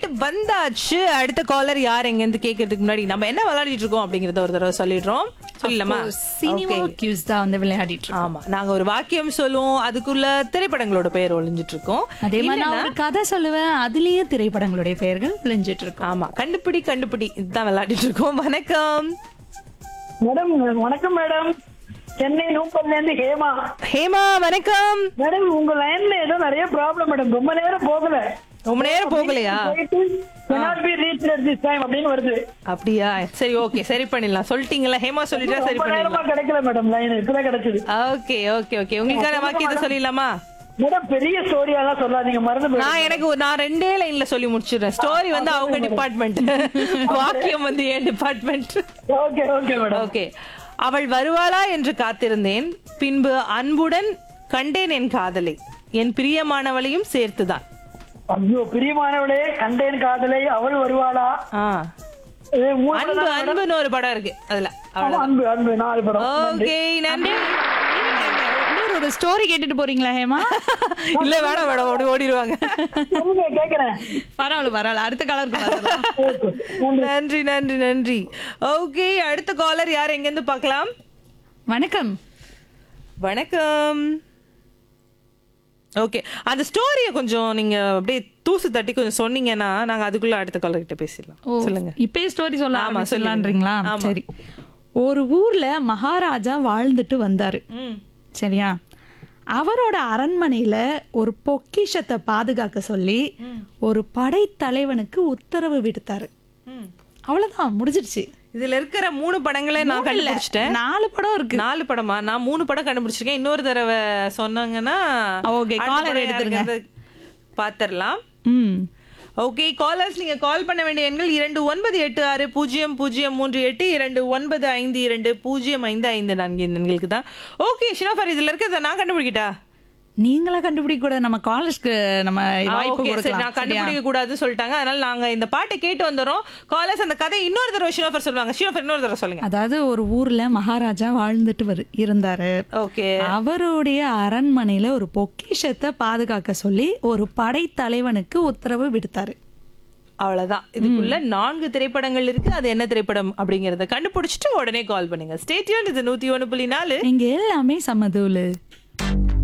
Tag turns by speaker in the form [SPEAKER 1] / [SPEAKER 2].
[SPEAKER 1] போயிட்டு வந்தாச்சு அடுத்த காலர் யார் எங்க இருந்து கேட்கறதுக்கு முன்னாடி நம்ம என்ன விளையாடிட்டு இருக்கோம் அப்படிங்கறத ஒரு தடவை சொல்லிடுறோம் சொல்லலாமா
[SPEAKER 2] சினிமா கியூஸ் தான் வந்து விளையாடிட்டு இருக்கோம்
[SPEAKER 1] ஆமா நாங்க ஒரு வாக்கியம் சொல்லுவோம் அதுக்குள்ள திரைப்படங்களோட பெயர் ஒளிஞ்சிட்டு இருக்கோம்
[SPEAKER 2] அதே மாதிரி நான் ஒரு கதை சொல்லுவேன் அதுலயே திரைப்படங்களுடைய பெயர்கள் விளைஞ்சிட்டு இருக்கும்
[SPEAKER 1] ஆமா கண்டுபிடி கண்டுபிடி இதுதான் விளையாடிட்டு இருக்கோம் வணக்கம்
[SPEAKER 3] மேடம் வணக்கம் மேடம் சென்னை நூப்பல்ல இருந்து ஹேமா
[SPEAKER 1] ஹேமா வணக்கம்
[SPEAKER 3] மேடம் உங்க லைன்ல ஏதோ நிறைய ப்ராப்ளம் மேடம் ரொம்ப நேரம் போகல
[SPEAKER 1] ரொம்ப நேரம் போகலையா
[SPEAKER 3] போயிட்டு cannot be reached at this time அப்படின்னு வருது
[SPEAKER 1] அப்படியா சரி ஓகே சரி பண்ணிடலாம் சொல்லிட்டீங்களா ஹேமா சொல்லிட்டா சரி
[SPEAKER 3] ரொம்ப நேரமா
[SPEAKER 1] பண்ணிடலாம்
[SPEAKER 3] கிடைக்கல மேடம் லைன் இப்பதான் கிடைச்சது
[SPEAKER 1] ஓகே ஓகே ஓகே உங்களுக்கான வாக்கியத்தை சொல்லிடலாமா
[SPEAKER 3] மேடம் பெரிய ஸ்டோரியாலாம் சொல்லாதீங்க மறந்து போயிடுங்க.
[SPEAKER 1] நான் எனக்கு ஒரு- நான் ரெண்டே லைன்ல சொல்லி முடிச்சிடுறேன் ஸ்டோரி வந்து அவங்க டிபார்ட்மெண்ட் வாக்கியம் வந்து என் department
[SPEAKER 3] okay okay madam
[SPEAKER 1] okay அவள் வருவாளா என்று காத்திருந்தேன் பின்பு அன்புடன் கண்டேன் என் காதலை என் பிரியமானவளையும் சேர்த்துதான்
[SPEAKER 3] ஐயோ பிரியமானவளே கண்டேன் காதலை அவள் வருவாளா
[SPEAKER 1] ஆ.
[SPEAKER 3] ஏ, மூணு
[SPEAKER 1] அன்பு
[SPEAKER 3] படம் தான் மேடம்.
[SPEAKER 1] அன்புன்னு ஒரு படம் இருக்கு அதுல
[SPEAKER 3] ஆமா, அன்பு அன்பு நாலு படம்
[SPEAKER 1] ஓகே நன்றி
[SPEAKER 2] இன்னொரு ஒரு ஸ்டோரி கேட்டுட்டு போறீங்களா ஹேமா
[SPEAKER 1] இல்ல வேணாம் வேணாம் ஓடி ஓடிடுவாங்க
[SPEAKER 3] சொல்லுங்க, கேக்குறேன்
[SPEAKER 2] பரவாயில்ல பரவாயில்ல அடுத்த கலருக்கு
[SPEAKER 3] ஓகே. நன்றி.
[SPEAKER 1] நன்றி நன்றி நன்றி ஓகே அடுத்த காலர் யார் எங்க இருந்து பார்க்கலாம்
[SPEAKER 2] வணக்கம்
[SPEAKER 1] வணக்கம் ஓகே அந்த ஸ்டோரிய கொஞ்சம் நீங்க அப்படியே தூசு தட்டி கொஞ்சம் சொன்னீங்கன்னா நாங்க அதுக்குள்ள அடுத்த காலர் கிட்ட பேசிடலாம்
[SPEAKER 2] ஓ,
[SPEAKER 1] சொல்லுங்க
[SPEAKER 2] இப்பயே ஸ்டோரி சொல்ல
[SPEAKER 1] ஆமா,
[SPEAKER 2] ஆரம்பிச்சிடலான்றீங்களா
[SPEAKER 1] ஆமா.
[SPEAKER 2] சரி ஒரு ஊர்ல மகாராஜா வாழ்ந்துட்டு வந்தாரு
[SPEAKER 1] ம்
[SPEAKER 2] சரியா அவரோட அரண்மனையில ஒரு பொக்கிஷத்தை பாதுகாக்க சொல்லி ஒரு படைத்தலைவனுக்கு உத்தரவு விடுத்தாரு
[SPEAKER 1] ம்.
[SPEAKER 2] அவ்வளவுதான் முடிஞ்சிருச்சு
[SPEAKER 1] இதுல இருக்கிற மூணு படங்களை நான் கண்டுபிடிச்சிட்டேன்
[SPEAKER 2] நாலு படம் இருக்கு
[SPEAKER 1] நாலு படமா நான் மூணு படம் கண்டுபிடிச்சிருக்கேன் இன்னொரு தடவை சொன்னாங்கன்னா
[SPEAKER 2] Okay,
[SPEAKER 1] அடுத்த
[SPEAKER 2] caller
[SPEAKER 1] படம்
[SPEAKER 2] எடுத்துருங்க.
[SPEAKER 1] யாருங்கிறது பாத்திரலாம்
[SPEAKER 2] ம்
[SPEAKER 1] ஓகே காலர்ஸ் நீங்க கால் பண்ண வேண்டிய எண்கள் இரண்டு ஒன்பது எட்டு ஆறு பூஜ்ஜியம் பூஜ்ஜியம் மூன்று எட்டு இரண்டு ஒன்பது ஐந்து இரண்டு பூஜ்ஜியம் ஐந்து ஐந்து நான்கு இந்த எண்களுக்கு தான் ஓகே ஷினாஃபர் இதுல இருக்கிறத நான் கண்டுபிடிக்கிட்டா
[SPEAKER 2] நீங்களா கண்டுபிடிக்க கூட நம்ம காலேஜ்க்கு நம்ம
[SPEAKER 1] ஆ,
[SPEAKER 2] வாய்ப்பு
[SPEAKER 1] okay, சரி,
[SPEAKER 2] கொடுக்கலாம்
[SPEAKER 1] நான் கண்டுபிடிக்க கூடாதுன்னு சொல்லிட்டாங்க அதனால நாங்க இந்த பாட்டை கேட்டு வந்துறோம் காலர்ஸ் அந்த கதை இன்னொரு தடவை ஷினாஃபர் சொல்லுவாங்க ஷினாஃபர் இன்னொரு தடவை சொல்லுங்க
[SPEAKER 2] அதாவது ஒரு ஊர்ல மகாராஜா வாழ்ந்துட்டு வரு இருந்தாரு
[SPEAKER 1] ஓகே
[SPEAKER 2] அவருடைய அரண்மனையில ஒரு பொக்கிஷத்தை பாதுகாக்க சொல்லி ஒரு படைத்தலைவனுக்கு உத்தரவு விடுத்தாரு
[SPEAKER 1] அவ்வளவுதான் இதுக்குள்ள நான்கு திரைப்படங்கள் இருக்கு அது என்ன திரைப்படம் அப்படிங்கறத கண்டுபிடிச்சிட்டு உடனே கால் பண்ணுங்க ஸ்டேட்யூன் இது நூத்தி ஒண்ணு புள்ளி நாலு
[SPEAKER 2] இங்க எல்லாமே சமதூலு